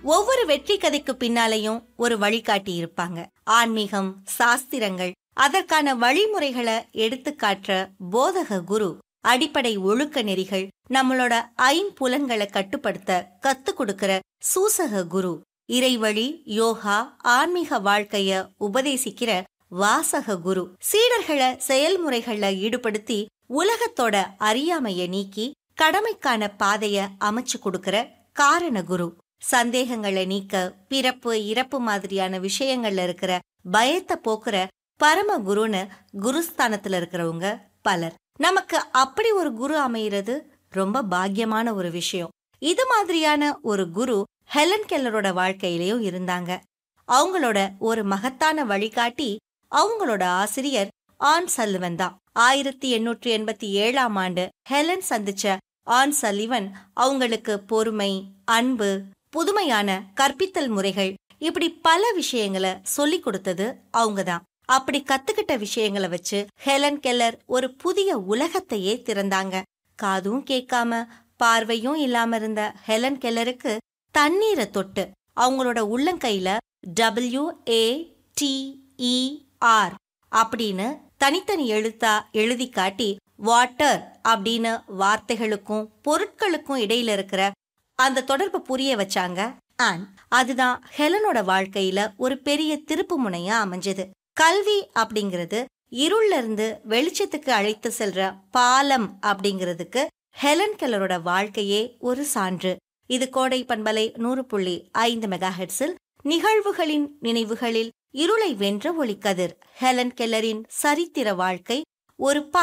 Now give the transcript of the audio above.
ஒவ்வொரு வெற்றி கதைக்கு பின்னாலையும் ஒரு வழிகாட்டி இருப்பாங்க ஆன்மீகம் சாஸ்திரங்கள் அதற்கான வழிமுறைகளை எடுத்துக்காட்டுற போதக குரு அடிப்படை ஒழுக்க நெறிகள் நம்மளோட ஐம்புலன்களை கட்டுப்படுத்த கத்து கொடுக்கிற சூசக குரு இறைவழி யோகா ஆன்மீக வாழ்க்கைய உபதேசிக்கிற வாசக குரு சீடர்களை செயல்முறைகள்ல ஈடுபடுத்தி உலகத்தோட அறியாமைய நீக்கி கடமைக்கான பாதைய அமைச்சு கொடுக்கிற காரண குரு சந்தேகங்களை நீக்க பிறப்பு இறப்பு மாதிரியான விஷயங்கள்ல இருக்கிற பயத்தை போக்குற பரம குருன்னு குருஸ்தானத்துல இருக்கிறவங்க பலர் நமக்கு அப்படி ஒரு குரு அமையிறது ரொம்ப பாக்கியமான ஒரு விஷயம் இது மாதிரியான ஒரு குரு ஹெலன் கெல்லரோட வாழ்க்கையிலயும் இருந்தாங்க அவங்களோட ஒரு மகத்தான வழிகாட்டி அவங்களோட ஆசிரியர் ஆன் சல்லிவன் தான் ஆயிரத்தி எண்ணூற்றி எண்பத்தி ஏழாம் ஆண்டு ஹெலன் சந்திச்ச ஆன் சல்லிவன் அவங்களுக்கு பொறுமை அன்பு புதுமையான கற்பித்தல் முறைகள் இப்படி பல விஷயங்களை சொல்லி கொடுத்தது அவங்க தான் அப்படி கத்துக்கிட்ட விஷயங்களை வச்சு ஹெலன் கெல்லர் ஒரு புதிய உலகத்தையே திறந்தாங்க காதும் கேட்காம பார்வையும் இல்லாம இருந்த ஹெலன் கெல்லருக்கு தண்ணீரை தொட்டு அவங்களோட உள்ளங்கையில W A T E R அப்படின்னு தனித்தனி எழுத்தா எழுதி காட்டி வாட்டர் அப்படின்னு வார்த்தைகளுக்கும் பொருட்களுக்கும் இடையில இருக்கிற அந்த தொடர்பு புரிய வச்சாங்க அண்ட் அதுதான் ஹெலனோட வாழ்க்கையில ஒரு பெரிய திருப்பு முனையா அமைஞ்சது கல்வி அப்படிங்கிறது இருள்ல இருந்து வெளிச்சத்துக்கு அழைத்து செல்ற பாலம் அப்படிங்கிறதுக்கு ஹெலன் கெல்லரோட வாழ்க்கையே ஒரு சான்று இது கோடை பண்பலை நூறு புள்ளி ஐந்து மெகா ஹெட்ஸில் நிகழ்வுகளின் நினைவுகளில் இருளை வென்ற ஒளிக்கதிர் ஹெலன் கெல்லரின் சரித்திர வாழ்க்கை ஒரு